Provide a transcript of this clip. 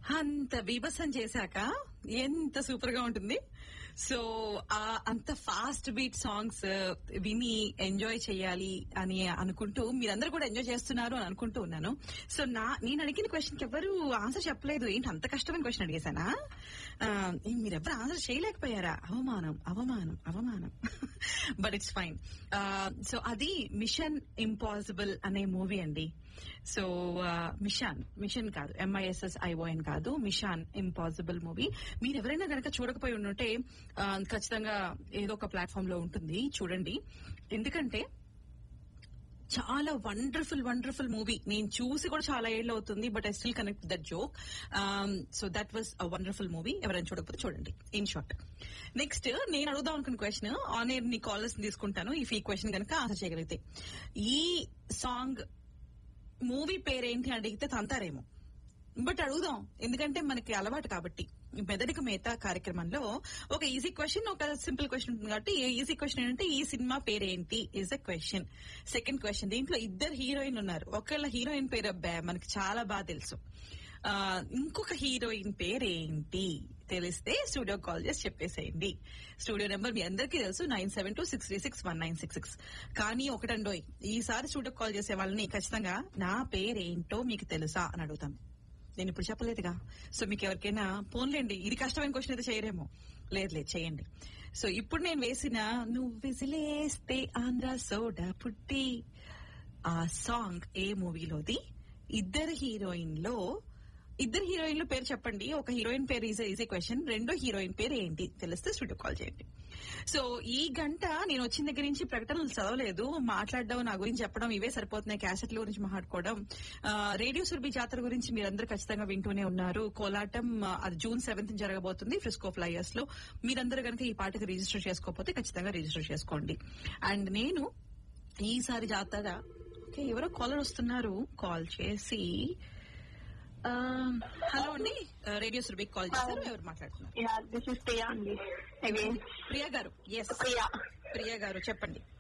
అంత బీభత్సం చేశాక ఎంత సూపర్ గా ఉంటుంది సో ఆ అంత ఫాస్ట్ బీట్ సాంగ్స్ విని ఎంజాయ్ చేయాలి అని అనుకుంటూ మీరందరూ కూడా ఎంజాయ్ చేస్తున్నారు అని అనుకుంటూ ఉన్నాను సో నా నేను అడిగిన క్వశ్చన్ కి ఎవరు ఆన్సర్ చెప్పలేదు ఏంటి అంత కష్టమైన క్వశ్చన్ అడిగేశానా ఆ, మీరెవరు ఆన్సర్ చేయలేకపోయారా అవమానం అవమానం అవమానం బట్ ఇట్స్ ఫైన్ సో అది మిషన్ ఇంపాసిబుల్ అనే మూవీ అండి సో మిషన్ మిషన్ కాదు ఎంఐఎస్ఎస్ ఐఓఎన్ కాదు మిషన్ ఇంపాసిబుల్ మూవీ మీరు ఎవరైనా కనుక చూడకపోయి ఉంటే ఆ, ఖచ్చితంగా ఏదో ఒక ప్లాట్ఫామ్ లో ఉంటుంది చూడండి ఎందుకంటే చాలా వండర్ఫుల్ వండర్ఫుల్ మూవీ నేను చూసి కూడా చాలా ఏళ్ళు అవుతుంది but I still connect that joke so that was a wonderful movie ఎవరైనా చూడకపోతే చూడండి ఇన్ షార్ట్ నెక్స్ట్ నేను అడుగుదాం అనుకున్న క్వశ్చన్ ఆన్ ఎయిర్ నీ కాలర్స్ తీసుకుంటాను ఇఫ్ ఈ క్వశ్చన్ కనుక ఆన్సర్ చేయగలిగితే ఈ సాంగ్ మూవీ పేరేంటి అని అడిగితే తంతారేమో బట్ అడుగుదాం ఎందుకంటే మనకి అలవాటు కాబట్టి ఈ మెదడుకు మేత కార్యక్రమంలో ఒక ఈజీ క్వశ్చన్ ఒక సింపుల్ క్వశ్చన్ ఉంటుంది కాబట్టి ఈజీ క్వశ్చన్ ఏంటంటే ఈ సినిమా పేరేంటి is a question second question దీంట్లో ఇద్దరు హీరోయిన్ ఉన్నారు ఒకళ్ళ హీరోయిన్ పేరు అబ్బా మనకి చాలా బాగా తెలుసు ఆ, ఇంకొక హీరోయిన్ పేరేంటి తెలిస్తే స్టూడియో కాల్ చేసి చెప్పేసేయండి స్టూడియో నెంబర్ మీ అందరికీ తెలుసు nine seven two six three six one nine six six కానీ ఒకటండోయ్ ఈసారి స్టూడియో కాల్ చేసే వాళ్ళని ఖచ్చితంగా నా పేరేంటో మీకు తెలుసా అని అడుగుతాం నేను ఇప్పుడు చెప్పలేదుగా సో మీకు ఎవరికైనా పోన్లేండి ఇది కష్టమైన క్వశ్చన్ అయితే చేయరేమో లేదు లేదు చేయండి సో ఇప్పుడు నేను వేసిన నువ్వు విజిలేస్తే ఆంధ్ర సోడా పుట్టి ఆ సాంగ్ ఏ మూవీలోది ఇద్దరు హీరోయిన్ లో ఇద్దరు హీరోయిన్ల పేరు చెప్పండి ఒక హీరోయిన్ పేరు ఈజీ ఈజీ క్వశ్చన్ రెండో హీరోయిన్ పేరు ఏంటి తెలిస్తే స్టూడియో కాల్ చేయండి సో ఈ గంట నేను వచ్చిన దగ్గర నుంచి ప్రకటనలు చదవలేదు మాట్లాడడం నా గురించి చెప్పడం ఇవే సరిపోతున్నాయి క్యాసెట్ల గురించి మాట్లాడుకోవడం ఆ, రేడియో సురభి జాతర గురించి మీరందరూ ఖచ్చితంగా వింటూనే ఉన్నారు కోలాటం ఆ, అది జూన్ సెవెంత్ జరగబోతుంది ఫ్రిస్కో ఫ్లైయర్స్ లో మీరందరూ కనుక ఈ పాటకి రిజిస్టర్ చేసుకోకపోతే ఖచ్చితంగా రిజిస్టర్ చేసుకోండి అండ్ నేను ఈసారి జాతర ఓకే ఎవరో కాలర్ వస్తున్నారు కాల్ చేసి ఆ, హలో అండి ఆ, రేడియో సురభికి కాల్ చేశారు ఎవరు మాట్లాడుతున్నారు Yeah, this is Priya only. Again. Priya గారు ఎస్ Priya. ప్రియా గారు చెప్పండి